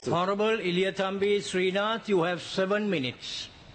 Honorable Iliathambi Srinath, you have seven minutes.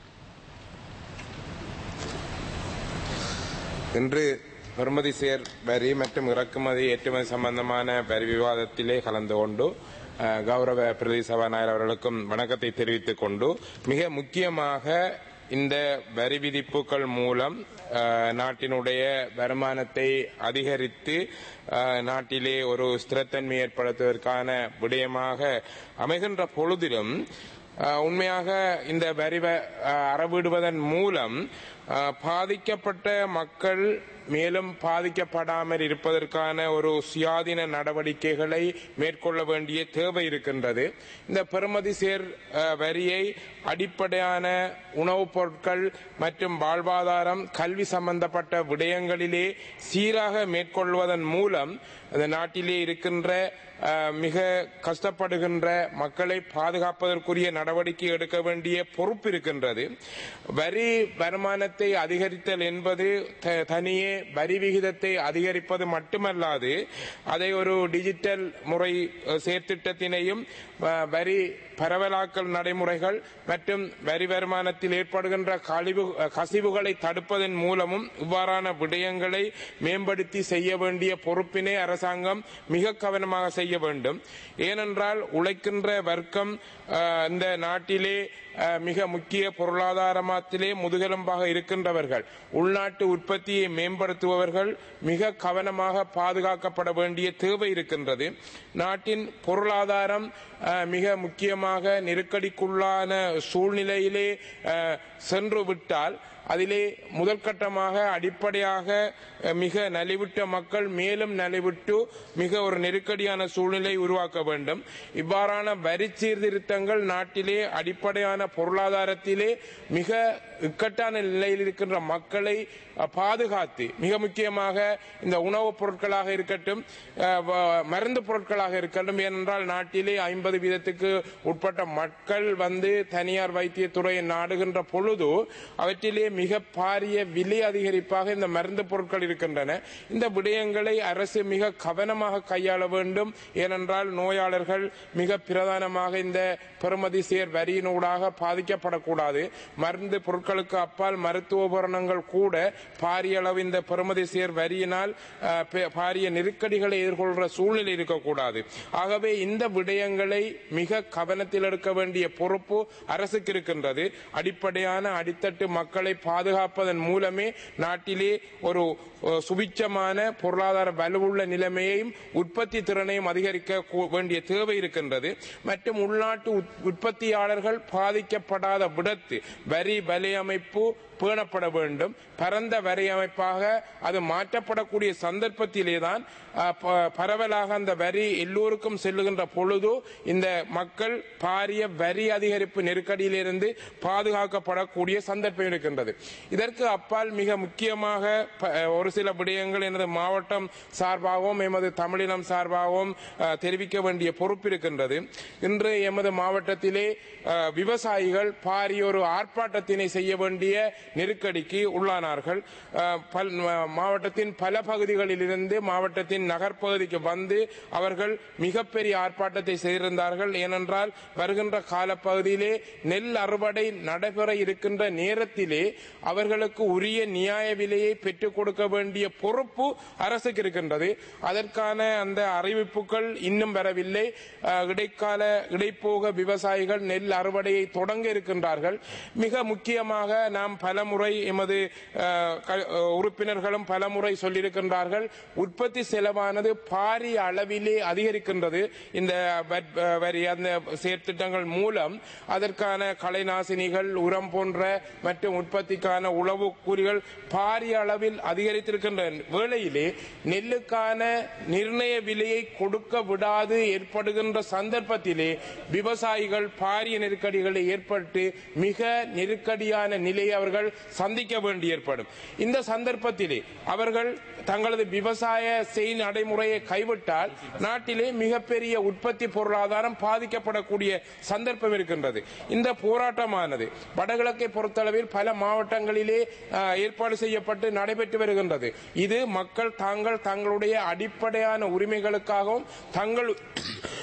இன்று பெறுமதி சேர் வரி மற்றும் இறக்குமதி ஏற்றுமதி சம்பந்தமான வரி விவாதத்திலே கலந்து கொண்டு அஹ், கௌரவ பிரதி சபாநாயகர் அவர்களுக்கும் வணக்கத்தை தெரிவித்துக் கொண்டு மிக முக்கியமாக இந்த வரி விதிப்புகள் மூலம் அஹ், நாட்டினுடைய வருமானத்தை அதிகரித்து அஹ், நாட்டிலே ஒரு ஸ்திரத்தன்மை ஏற்படுத்துவதற்கான விடயமாக அமைகின்ற பொழுதிலும் அஹ், உண்மையாக இந்த வரி வ- அஹ், அறவிடுவதன் மூலம் அஹ், பாதிக்கப்பட்ட மக்கள் மேலும் பாதிக்கப்படாமல் இருப்பதற்கான ஒரு சுயாதீன நடவடிக்கைகளை மேற்கொள்ள வேண்டிய தேவை இருக்கின்றது இந்த பெறுமதி சேர் அஹ், வரியை அடிப்படையான உணவுப் பொருட்கள் மற்றும் வாழ்வாதாரம் கல்வி சம்பந்தப்பட்ட விடயங்களிலே சீராக மேற்கொள்வதன் மூலம் அந்த நாட்டிலே இருக்கின்ற அஹ், மிக கஷ்டப்படுகின்ற மக்களை பாதுகாப்பதற்குரிய நடவடிக்கை எடுக்க வேண்டிய பொறுப்பு இருக்கின்றது வரி வருமானத்தை அதிகரித்தல் என்பது த- தனியே வரி விகிதத்தை அதிகரிப்பது மட்டுமல்லாது அதை ஒரு டிஜிட்டல் முறை அஹ், செயற்திட்டத்தினையும் அஹ், வரி பரவலாக்கல் நடைமுறைகள் மற்றும் வரி வருமானத்தில் ஏற்படுகின்ற கழிவு அஹ், கசிவுகளை தடுப்பதன் மூலமும் இவ்வாறான விடயங்களை மேம்படுத்தி செய்ய வேண்டிய பொறுப்பினை அரசாங்கம் மிக கவனமாக செய்ய வேண்டும் ஏனென்றால் உழைக்கின்ற வர்க்கம் அஹ், இந்த நாட்டிலே அஹ், மிக முக்கிய பொருளாதாரத்திலே முதுகெலும்பாக இருக்கின்றவர்கள் உள்நாட்டு உற்பத்தியை மேம்படுத்துபவர்கள் மிக கவனமாக பாதுகாக்கப்பட வேண்டிய தேவை இருக்கின்றது நாட்டின் பொருளாதாரம் அஹ், மிக முக்கியமாக நெருக்கடிக்குள்ளான சூழ்நிலையிலே அஹ், சென்று விட்டால் அதிலே முதற்கட்டமாக அடிப்படையாக அஹ், மிக நலிவுற்ற மக்கள் மேலும் நலிவுற்று மிக ஒரு நெருக்கடியான சூழ்நிலை உருவாக்க வேண்டும் இவ்வாறான வரி சீர்திருத்தங்கள் நாட்டிலே அடிப்படையான பொருளாதாரத்திலே மிக இக்கட்டான நிலையில் இருக்கின்ற மக்களை அஹ், பாதுகாத்து மிக முக்கியமாக இந்த உணவுப் பொருட்களாக இருக்கட்டும் அஹ், வ- மருந்து பொருட்களாக இருக்கட்டும் ஏனென்றால் நாட்டிலே ஐம்பது வீதத்துக்கு உட்பட்ட மக்கள் வந்து தனியார் வைத்தியத்துறையை நாடுகின்ற பொழுது அவற்றிலே மிக பாரிய விலை அதிகரிப்பாக இந்த மருந்து பொருட்கள் இருக்கின்றன இந்த விடயங்களை அரசு மிக கவனமாக கையாள வேண்டும் ஏனென்றால் நோயாளர்கள் மிக பிரதானமாக இந்த பெறுமதி சேர் வரியினூடாக பாதிக்கப்படக்கூடாது மருந்து பொருட்களுக்கு அப்பால் மருத்துவ உபகரணங்கள் கூட பாரிய அளவு இந்த பெறுமதி சேர் வரியினால் அஹ், பெ- பாரிய நெருக்கடிகளை எதிர்கொள்கிற சூழ்நிலை இருக்கக்கூடாது ஆகவே இந்த விடயங்களை மிக கவனத்தில் எடுக்க வேண்டிய பொறுப்பு அரசுக்கு இருக்கின்றது அடிப்படையான அடித்தட்டு மக்களை பாதுகாப்பதன் மூலமே நாட்டிலே ஒரு அஹ், சுபிட்சமான பொருளாதார வலுவுள்ள நிலைமையையும் உற்பத்தி திறனையும் அதிகரிக்க கூ- வேண்டிய தேவை இருக்கின்றது மற்றும் உள்நாட்டு உத்- உற்பத்தியாளர்கள் பாதிக்கப்படாத விடத்து வரி வலையமைப்பு பேணப்பட வேண்டும் பரந்த வரி அமைப்பாக அது மாற்றப்படக்கூடிய சந்தர்ப்பத்திலேதான் அஹ், ப- பரவலாக அந்த வரி எல்லோருக்கும் செல்லுகின்ற பொழுது இந்த மக்கள் பாரிய வரி அதிகரிப்பு நெருக்கடியிலிருந்து பாதுகாக்கப்படக்கூடிய சந்தர்ப்பம் இருக்கின்றது இதற்கு அப்பால் மிக முக்கியமாக ப- ஒரு சில விடயங்கள் எனது மாவட்டம் சார்பாகவும் எமது தமிழினம் சார்பாகவும் அஹ், தெரிவிக்க வேண்டிய பொறுப்பு இருக்கின்றது இன்று எமது மாவட்டத்திலே அஹ், விவசாயிகள் பாரிய ஒரு ஆர்ப்பாட்டத்தினை செய்ய வேண்டிய நெருக்கடிக்கு உள்ளானார்கள் அஹ், பல்- ம- மாவட்டத்தின் பல பகுதிகளிலிருந்து மாவட்டத்தின் நகர்ப்பகுதிக்கு வந்து அவர்கள் மிகப்பெரிய ஆர்ப்பாட்டத்தை செய்திருந்தார்கள் ஏனென்றால் வருகின்ற காலப்பகுதியிலே நெல் அறுவடை நடைபெற இருக்கின்ற நேரத்திலே அவர்களுக்கு உரிய நியாய விலையை பெற்றுக் கொடுக்க வேண்டிய பொறுப்பு அரசுக்கு இருக்கின்றது அதற்கான அந்த அறிவிப்புகள் இன்னும் வரவில்லை அஹ், இடைக்கால இடைப்போக விவசாயிகள் நெல் அறுவடையை தொடங்க இருக்கின்றார்கள் மிக முக்கியமாக நாம் பலமுறை எமது அஹ், க- அஹ், உறுப்பினர்களும் பலமுறை சொல்லியிருக்கின்றார்கள் உற்பத்தி செலவானது பாரிய அளவிலே அதிகரிக்கின்றது இந்த வட்- அஹ், வரி அந்த செயற்திட்டங்கள் மூலம் அதற்கான கலைநாசினிகள் உரம் போன்ற மற்றும் உற்பத்திக்கான உழவு கூலிகள் பாரிய அளவில் அதிகரித்திருக்கின்ற வேளையிலே நெல்லுக்கான நிர்ணய விலையை கொடுக்க விடாது ஏற்படுகின்ற சந்தர்ப்பத்திலே விவசாயிகள் பாரிய நெருக்கடிகளை ஏற்பட்டு மிக நெருக்கடியான நிலையை அவர்கள் சந்திக்க வேண்டி ஏற்படும் இந்த சந்தர்ப்பத்திலே அவர்கள் தங்களது விவசாய செய் நடைமுறையை கைவிட்டால் நாட்டிலே மிகப்பெரிய உற்பத்தி பொருளாதாரம் பாதிக்கப்படக்கூடிய சந்தர்ப்பம் இருக்கின்றது இந்த போராட்டமானது வடகிழக்கை பொறுத்தளவில் பல மாவட்டங்களிலே அஹ், ஏற்பாடு செய்யப்பட்டு நடைபெற்று வருகின்றது இது மக்கள் தாங்கள் தங்களுடைய அடிப்படையான உரிமைகளுக்காகவும் தங்கள்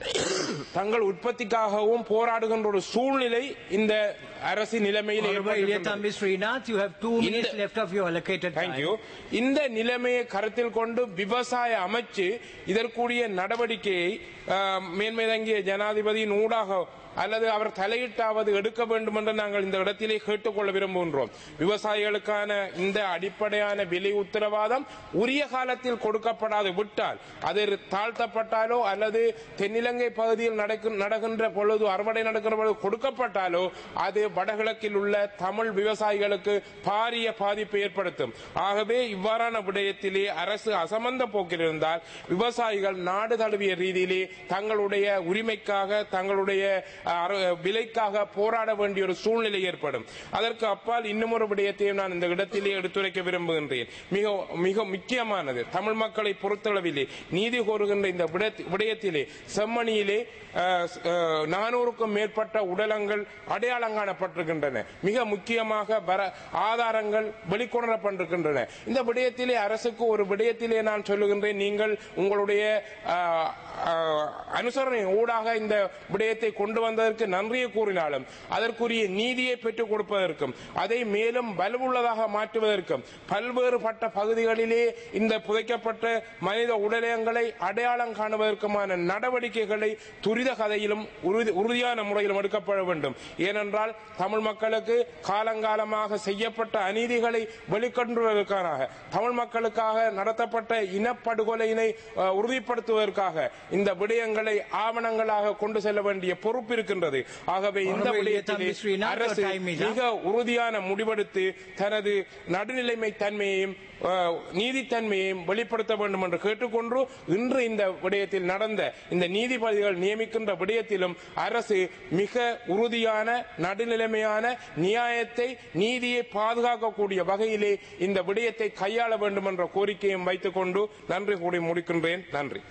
தங்கள் உற்பத்திக்காகவும் போராடுகின்ற ஒரு சூழ்நிலை இந்த அரசு நிலைமையில் Honorable ஏற்பட்டிருக்கின்றது. Ilyathambi Srinath, you have two minutes left of your allocated Thank time. you. இந்த நிலைமையை கருத்தில் கொண்டு விவசாய அமைச்சு இதற்குரிய நடவடிக்கையை ஆஹ், மேன்மை தங்கிய ஜனாதிபதியின் ஊடாக அல்லது அவர் தலையிட்டாவது எடுக்க வேண்டும் என்று நாங்கள் இந்த இடத்திலே கேட்டுக்கொள்ள விரும்புகின்றோம் விவசாயிகளுக்கான இந்த அடிப்படையான விலை உத்தரவாதம் உரிய காலத்தில் கொடுக்கப்படாது விட்டால் அது தாழ்த்தப்பட்டாலோ அல்லது தென்னிலங்கை பகுதியில் நடக்கும் நடக்கின்ற பொழுது அறுவடை நடக்கிற பொழுது கொடுக்கப்பட்டாலோ அது வடகிழக்கில் உள்ள தமிழ் விவசாயிகளுக்கு பாரிய பாதிப்பை ஏற்படுத்தும் ஆகவே இவ்வாறான விடயத்திலே அரசு அசமந்த போக்கில் இருந்தால் விவசாயிகள் நாடு தழுவிய ரீதியிலே தங்களுடைய உரிமைக்காக தங்களுடைய அஹ், அறு- விலைக்காக போராட வேண்டிய ஒரு சூழ்நிலை ஏற்படும் அதற்கு அப்பால் இன்னும் ஒரு விடயத்தையும் நான் இந்த இடத்திலே எடுத்துரைக்க விரும்புகின்றேன் மிக மிக முக்கியமானது தமிழ் மக்களை பொறுத்தளவிலே நீதி கோருகின்ற இந்த விடயத்தி- விடயத்திலே செம்மணியிலே அஹ், அஹ், நானூறுக்கும் மேற்பட்ட உடலங்கள் அடையாளம் காணப்பட்டிருக்கின்றன மிக முக்கியமாக வர ஆதாரங்கள் வெளிக்கொணரப்பட்டிருக்கின்றன இந்த விடயத்திலே அரசுக்கு ஒரு விடயத்திலே நான் சொல்லுகின்றேன் நீங்கள் உங்களுடைய அஹ், அஹ், அனுசரணை ஊடாக இந்த விடயத்தை கொண்டு வந்ததற்கு நன்றியை கூறினாலும் அதற்குரிய நீதியை பெற்றுக் கொடுப்பதற்கும் அதை மேலும் வலுவுள்ளதாக மாற்றுவதற்கும் பல்வேறுபட்ட பகுதிகளிலே இந்த புதைக்கப்பட்ட மனித உடலங்களை அடையாளம் காணுவதற்குமான நடவடிக்கைகளை துரித கதையிலும் உறுதி- உறுதியான முறையிலும் எடுக்கப்பட வேண்டும் ஏனென்றால் தமிழ் மக்களுக்கு காலங்காலமாக செய்யப்பட்ட அநீதிகளை வெளிக்கொண்டுவதற்காக தமிழ் மக்களுக்காக நடத்தப்பட்ட இனப்படுகொலையினை அஹ், உறுதிப்படுத்துவதற்காக இந்த விடயங்களை ஆவணங்களாக கொண்டு செல்ல வேண்டிய பொறுப்பு இருக்கின்றது ஆகவே இந்த Honorable விடயத்திலே Ilyathambi Srinath, your அரசு time is up. மிக உறுதியான முடிவெடுத்து தனது நடுநிலைமை தன்மையையும் அஹ், நீதித்தன்மையையும் வெளிப்படுத்த வேண்டும் என்று கேட்டுக்கொண்டு இன்று இந்த விடயத்தில் நடந்த இந்த நீதிபதிகள் நியமிக்கின்ற விடயத்திலும் அரசு மிக உறுதியான நடுநிலைமையான நியாயத்தை நீதியை பாதுகாக்கக்கூடிய வகையிலே இந்த விடயத்தை கையாள வேண்டும் என்ற கோரிக்கையும் வைத்துக் கொண்டு நன்றி கூறி முடிக்கின்றேன் நன்றி